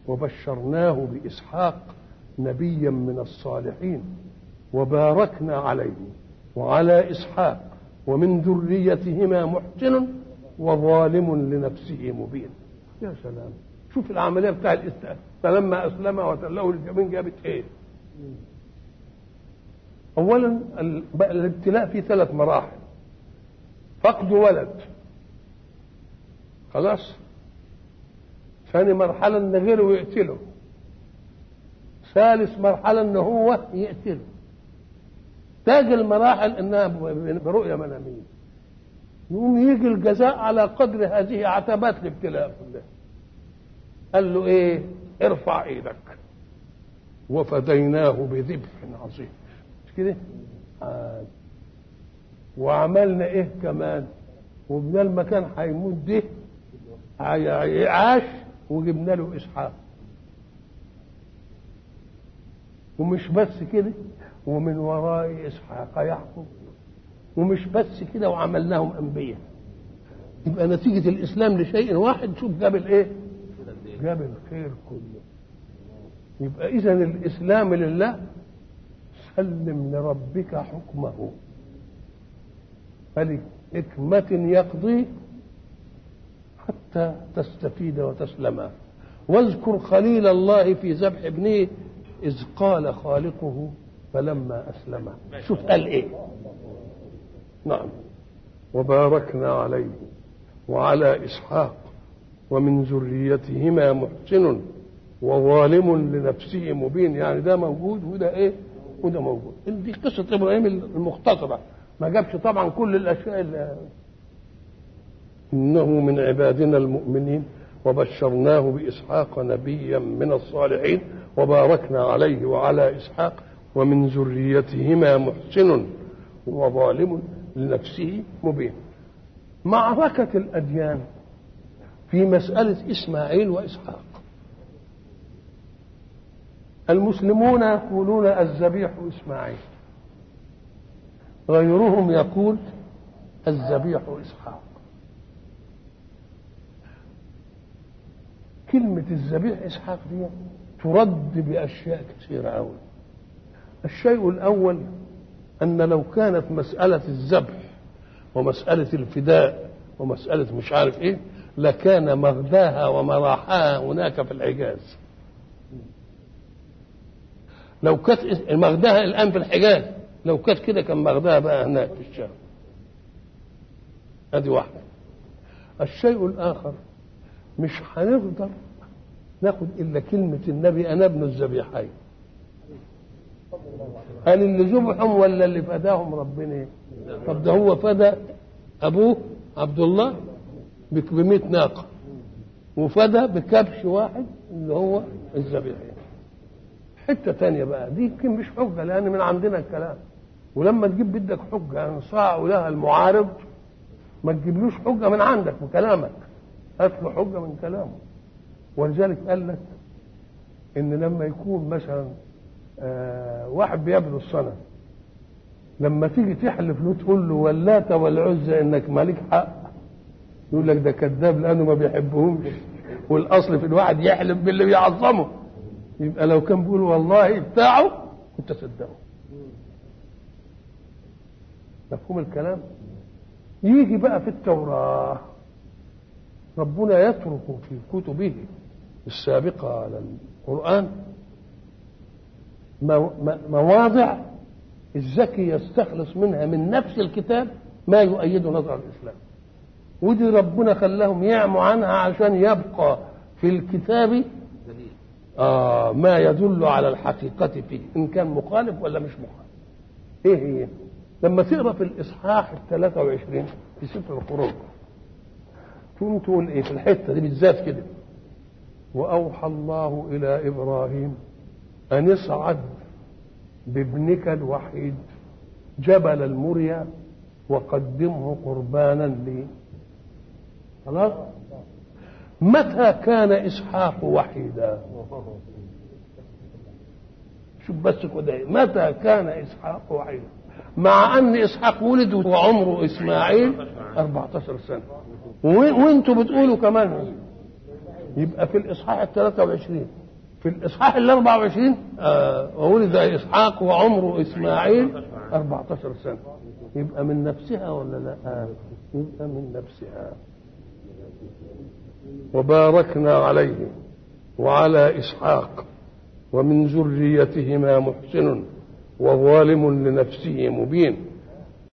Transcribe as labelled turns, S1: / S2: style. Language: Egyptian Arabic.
S1: وبشرناه بإسحاق نبيا من الصالحين وباركنا عليه وعلى إسحاق ومن ذريتهما محسن وظالم لنفسه مبين يا سلام شوف العملية بتاع الإسلام فلما أسلم وتله الجبين جابت إيه أولا الابتلاء في ثلاث مراحل فقد ولد خلاص ثاني مرحلة ان غيره يقتله ثالث مرحلة ان هو يقتله تاج المراحل انها برؤية منامية يقوم يجي الجزاء على قدر هذه عتبات الابتلاء كلها قال له ايه ارفع ايدك وفديناه بذبح عظيم مش كده آه. وعملنا ايه كمان وبدل ما كان هيموت ده عاش وجبنا له اسحاق ومش بس كده ومن وراء اسحاق يعقوب ومش بس كده وعملناهم انبياء يبقى نتيجة الإسلام لشيء واحد شوف جاب الإيه؟ جاب الخير كله يبقى إذا الإسلام لله سلم لربك حكمه فلحكمة يقضي حتى تستفيد وتسلم واذكر خليل الله في ذبح ابنه إذ قال خالقه فلما أسلم شوف قال إيه نعم وباركنا عليه وعلى إسحاق ومن ذريتهما محسن وظالم لنفسه مبين يعني ده موجود وده ايه وده موجود دي قصة إبراهيم المختصرة ما جابش طبعا كل الأشياء اللي إنه من عبادنا المؤمنين وبشرناه بإسحاق نبيا من الصالحين وباركنا عليه وعلى إسحاق ومن ذريتهما محسن وظالم لنفسه مبين معركة الأديان في مسألة إسماعيل وإسحاق المسلمون يقولون الذبيح إسماعيل غيرهم يقول الذبيح إسحاق كلمة الذبيح إسحاق دي ترد بأشياء كثيرة أوي الشيء الأول أن لو كانت مسألة الذبح ومسألة الفداء ومسألة مش عارف إيه لكان مغداها ومراحاها هناك في الحجاز لو كانت مغداها الآن في الحجاز لو كانت كده كان مغداها بقى هناك في الشام هذه واحدة الشيء الآخر مش هنقدر ناخد إلا كلمة النبي أنا ابن الذبيحين قال اللي ذبحهم ولا اللي فداهم ربنا طب ده هو فدى ابوه عبد الله ب 100 ناقه وفدى بكبش واحد اللي هو الذبيحين حته تانية بقى دي يمكن مش حجه لان من عندنا الكلام ولما تجيب بدك حجه ينصاع لها المعارض ما تجيبلوش حجه من عندك بكلامك هات له حجه من كلامه ولذلك قال لك ان لما يكون مثلا آه واحد بيعبد الصنم لما تيجي تحلف له تقول له واللات والعزى انك مالك حق يقول لك ده كذاب لانه ما بيحبهمش والاصل في الواحد يحلف باللي بيعظمه يبقى لو كان بيقول والله بتاعه كنت تصدقه مفهوم الكلام يجي بقى في التوراه ربنا يترك في كتبه السابقه على القران مواضع الذكي يستخلص منها من نفس الكتاب ما يؤيد نظر الاسلام ودي ربنا خلاهم يعموا عنها عشان يبقى في الكتاب آه ما يدل على الحقيقة فيه إن كان مخالف ولا مش مخالف إيه هي لما تقرأ في الإصحاح ال 23 في سفر الخروج تقوم تقول إيه في الحتة دي بالذات كده وأوحى الله إلى إبراهيم أن اصعد بابنك الوحيد جبل المريا وقدمه قربانا لي خلاص متى كان اسحاق وحيدا شوف بس كده متى كان اسحاق وحيدا مع ان اسحاق ولد وعمره اسماعيل 14 سنه وانتوا بتقولوا كمان يبقى في الإصحاح ال 23 في الإصحاح ال 24 آه وولد إسحاق وعمره إسماعيل 14 سنة يبقى من نفسها ولا لا؟ آه يبقى من نفسها وباركنا عليه وعلى إسحاق ومن ذريتهما محسن وظالم لنفسه مبين